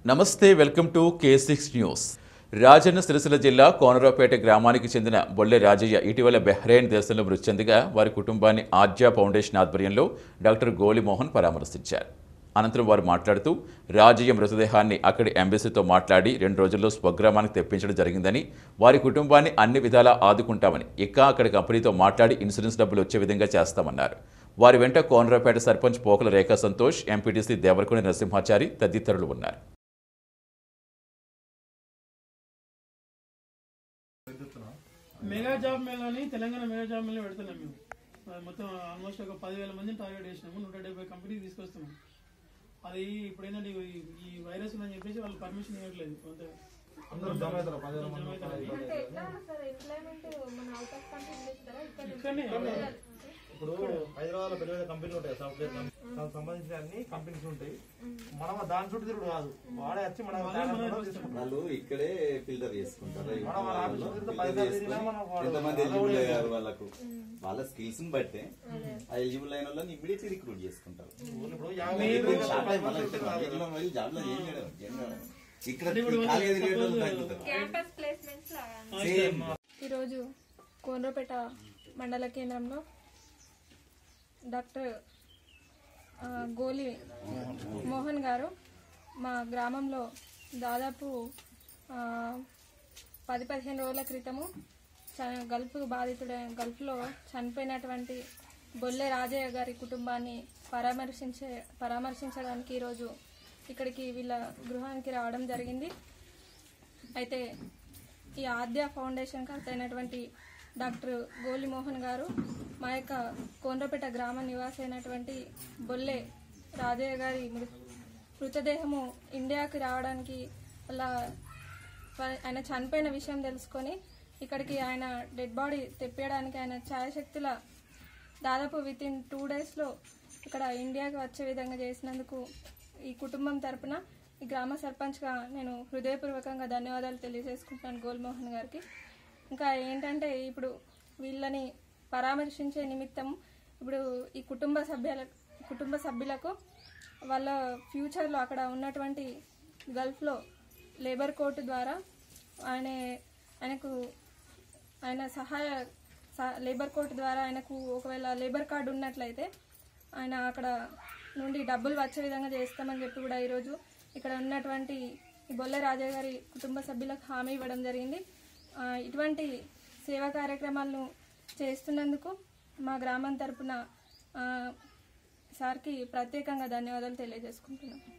నమస్తే welcome to K six news Rajanna Sircilla జిల్లా కోనరావుపేట గ్రామానికి చెందిన బొల్లె రాజయ్య ఇటీవల బెహ్రెయిన్ దేశంలో మృతి చెందగా వారి కుటుంబాన్ని ఆద్య ఫౌండేషన్ ఆధ్వర్యంలో డాక్టర్ గోలిమోహన్ పరామర్శించారు అనంతరం వారు మాట్లాడుతూ రాజయ్య మృతదేహాన్ని అక్కడి ఎంబసీతో మాట్లాడి రెండు రోజుల్లో స్వగ్రామానికి తెప్పించడం జరిగిందని వారి కుటుంబాన్ని అన్ని విధాలా ఆదుకుంటామని ఇక అక్కడి కంపెనీతో మాట్లాడి ఇన్సూరెన్స్ డబ్బులు వచ్చే విధంగా చేస్తామన్నారు వారి వెంట కోనరావుపేట సర్పంచ్ పోకల రేఖా సంతోష్ ఎంపీటీసీ దేవరకొండ నరసింహాచారి తదితరులు ఉన్నారు మెగా జాబ్ మేళని తెలంగాణ మెగా జాబ్ మేళ పెడుతున్నాం మేము అది మొత్తం ఆల్మోస్ట్ ఒక పదివేల మందిని టార్గెట్ చేసినాము నూట డెబ్బై కంపెనీకి తీసుకొస్తున్నాం అది ఇప్పుడు ఏంటంటే ఈ- ఈ వైరస్ ఉందని చెప్పేసి వాళ్ళు పర్మిషన్ ఇవ్వట్లేదు అంతే అందరూ జమ అవుతారు పదివేల మంది జమ అవుతారు. అంటే ఎట్లా సార్ ఎంప్లాయ్మెంట్ మన అవుట్ ఆఫ్ కంట్రీ చేస్తారా ఇక్కడ ఇక్కడనే ఇప్పుడు హైదరాబాద్ లో పెద్ద పెద్ద కంపెనీలు ఉంటాయి సాఫ్ట్వేర్ కంపెనీ దానికి సంబంధించిన అన్ని కంపెనీస్ ఉంటాయి మనం దాని చుట్టూ తిరుగుడు కాదు వాడే వచ్చి మన తీసుకుంటాం వాళ్ళు ఇక్కడే ఫిల్టర్ చేసుకుంటారు మనం వాళ్ళ ఆఫీస్ లో తిరిగితే ఫిల్టర్ పైసలు చేసుకొని తిరిగినా మనం వాడు- ఎంతమంది వాళ్ళు ఎలిజిబుల్ కూడా అయ్యారు వాళ్ళకు వాళ్ళ స్కిల్స్ ని బట్టే ఆ ఎలిజిబుల్ అయిన వాళ్ళని ఇమ్మీడియట్లీ రిక్రూట్ చేసుకుంటారు ఇప్పుడు యాభై మీరు- మంది షార్ట్ టైం పది మళ్ళీ మంది ఇక్కడ కాదు. వీటిలో మరి జాబ్ లో ఏం చేయడం ఏం చేయడం. ఇక్కడ ఇప్పుడు వాళ్ళు ఖాళీగా తిరిగే వాళ్ళు suppose- తగ్గుతారు క్యాంపస్ ప్లేస్మెంట్స్ లాగా సేమ్ ఈరోజు కోనరపేట మండల కేంద్రంలో డాక్టర్ ఆ, గోలి మోహన్ గారు మా గ్రామంలో దాదాపు ఆ, పది పదిహేను రోజుల క్రితము చ- గల్ఫ్ బాధితుడ గల్ఫ్లో చనిపోయినటువంటి బొల్లె రాజయ్య గారి కుటుంబాన్ని పరామర్శించే పరామర్శించడానికి ఈరోజు ఇక్కడికి వీళ్ళ గృహానికి రావడం జరిగింది అయితే ఈ ఆద్య ఫౌండేషన్ కర్త అయినటువంటి డాక్టర్ గోలిమోహన్ గారు మా యొక్క కోనరపేట గ్రామ నివాసి అయినటువంటి బొల్లె రాజయ్య గారి మృ- మృతదేహము ఇండియాకి రావడానికి వాళ్ళ వా- ఆయన చనిపోయిన విషయం తెలుసుకొని ఇక్కడికి ఆయన డెడ్ బాడీ తెప్పియడానికి ఆయన ఛాయశక్తుల దాదాపు విత్ ఇన్ టూ డేస్లో ఇక్కడ ఇండియాకి వచ్చే విధంగా చేసినందుకు ఈ కుటుంబం తరపున ఈ గ్రామ సర్పంచ్గా నేను హృదయపూర్వకంగా ధన్యవాదాలు తెలియజేసుకుంటున్నాను గోల్మోహన్ గారికి ఇంకా ఏంటంటే ఇప్పుడు వీళ్ళని పరామర్శించే నిమిత్తం ఇప్పుడు ఈ కుటుంబ సభ్యుల కుటుంబ సభ్యులకు వాళ్ళ ఫ్యూచర్లో అక్కడ ఉన్నటువంటి గల్ఫ్లో లేబర్ కోర్టు ద్వారా ఆయన ఆయనకు ఆయన సహాయ స- లేబర్ కోర్టు ద్వారా ఆయనకు ఒకవేళ లేబర్ కార్డు ఉన్నట్లయితే ఆయన అక్కడ నుండి డబ్బులు వచ్చే విధంగా చేస్తామని చెప్పి కూడా ఈరోజు ఇక్కడ ఉన్నటువంటి ఈ బొల్లె రాజా గారి కుటుంబ సభ్యులకు హామీ ఇవ్వడం జరిగింది ఆ, ఇటువంటి సేవా కార్యక్రమాలను చేస్తున్నందుకు మా గ్రామం తరపున ఆ, సార్కి ప్రత్యేకంగా ధన్యవాదాలు తెలియజేసుకుంటున్నాం